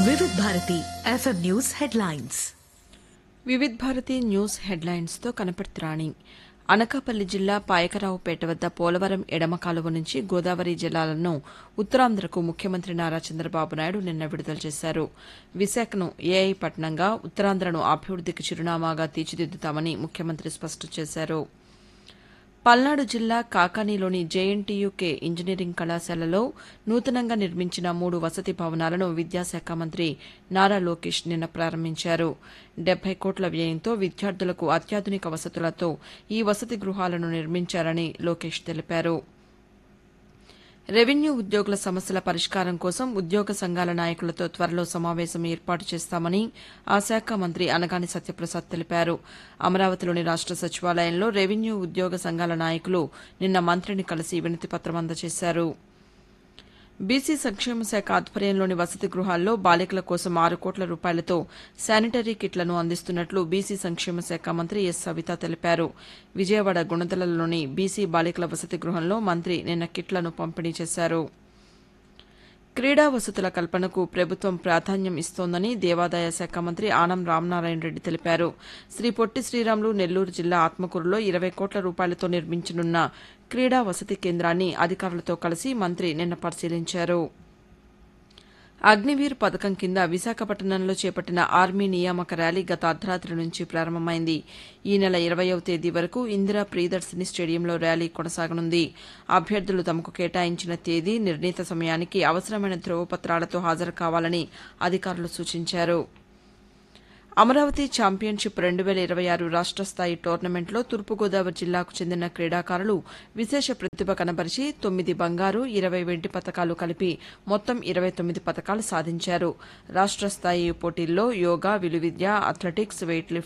Vividh Bharati FM news headlines Vividh Bharati news హెడ్లైన్స్తో కనపడుతురాణి అనకాపల్లి జిల్లా పాయకరావుపేట వద్ద పోలవరం ఎడమ కాలువ నుంచి గోదావరి జలాలను ఉత్తరాంధ్రకు ముఖ్యమంత్రి నారా చంద్రబాబు నాయుడు నిన్న విడుదల చేశారు విశాఖను ఏఐ పట్టణంగా ఉత్తరాంధ్రను అభివృద్దికి చిరునామాగా తీర్చిదిద్దుతామని ముఖ్యమంత్రి స్పష్టం చేశారు పల్నాడు జిల్లా కాకానీలోని జేఎన్టీయూకే ఇంజనీరింగ్ కళాశాలలో నూతనంగా నిర్మించిన మూడు వసతి భవనాలను విద్యాశాఖ మంత్రి నారా లోకేష్ నిన్న ప్రారంభించారు డెబ్బై కోట్ల వ్యయంతో విద్యార్థులకు అత్యాధునిక వసతులతో ఈ వసతి గృహాలను నిర్మించారని లోకేష్ తెలిపారు రెవెన్యూ ఉద్యోగుల సమస్యల పరిష్కారం కోసం ఉద్యోగ సంఘాల నాయకులతో త్వరలో సమావేశం ఏర్పాటు చేస్తామని ఆ శాఖ మంత్రి అనగాని సత్యప్రసాద్ తెలిపారు అమరావతిలోని రాష్ట సచివాలయంలో రెవెన్యూ ఉద్యోగ సంఘాల నాయకులు నిన్న మంత్రిని కలిసి వినతిపత్రం అందజేశారు బీసీ సంక్షేమ శాఖ ఆధ్వర్యంలోని వసతి గృహాల్లో బాలికల కోసం ఆరు కోట్ల రూపాయలతో శానిటరీ కిట్లను అందిస్తున్నట్లు బీసీ సంక్షేమ శాఖ మంత్రి ఎస్ సవిత తెలిపారు విజయవాడ గుణదలలోని బీసీ బాలికల వసతి గృహంలో మంత్రి నిన్న కిట్లను పంపిణీ చేశారు క్రీడా వసతుల కల్పనకు ప్రభుత్వం ప్రాధాన్యం ఇస్తోందని దేవాదాయ శాఖ మంత్రి ఆనం రామనారాయణ రెడ్డి తెలిపారు శ్రీ పొట్టి శ్రీరాములు నెల్లూరు జిల్లా ఆత్మకూరులో ఇరవై కోట్ల రూపాయలతో నిర్మించనున్న క్రీడా వసతి కేంద్రాన్ని అధికారులతో కలిసి మంత్రి నిన్న పరిశీలించారు అగ్నివీర్ పథకం కింద విశాఖపట్నంలో చేపట్టిన ఆర్మీ నియామక ర్యాలీ గత అర్ధరాత్రి నుంచి ప్రారంభమైంది ఈ నెల ఇరవయవ తేదీ వరకు ఇందిరా ప్రియదర్శిని స్టేడియంలో ర్యాలీ కొనసాగనుంది అభ్యర్థులు తమకు కేటాయించిన తేదీ నిర్ణీత సమయానికి అవసరమైన ధ్రువపత్రాలతో హాజరు కావాలని అధికారులు సూచించారు అమరావతి ఛాంపియన్షిప్ రెండు వేల ఇరవై ఆరు రాష్ట స్థాయి టోర్నమెంట్లో తూర్పుగోదావరి జిల్లాకు చెందిన క్రీడాకారులు విశేష ప్రతిభ కనబరిచి తొమ్మిది బంగారు ఇరవై వెండి పతకాలు కలిపి మొత్తం ఇరవై తొమ్మిది పతకాలు సాధించారు రాష్ట స్థాయి పోటీల్లో యోగా విలువిద్య అథ్లెటిక్స్ వెయిట్ లిఫ్టింగ్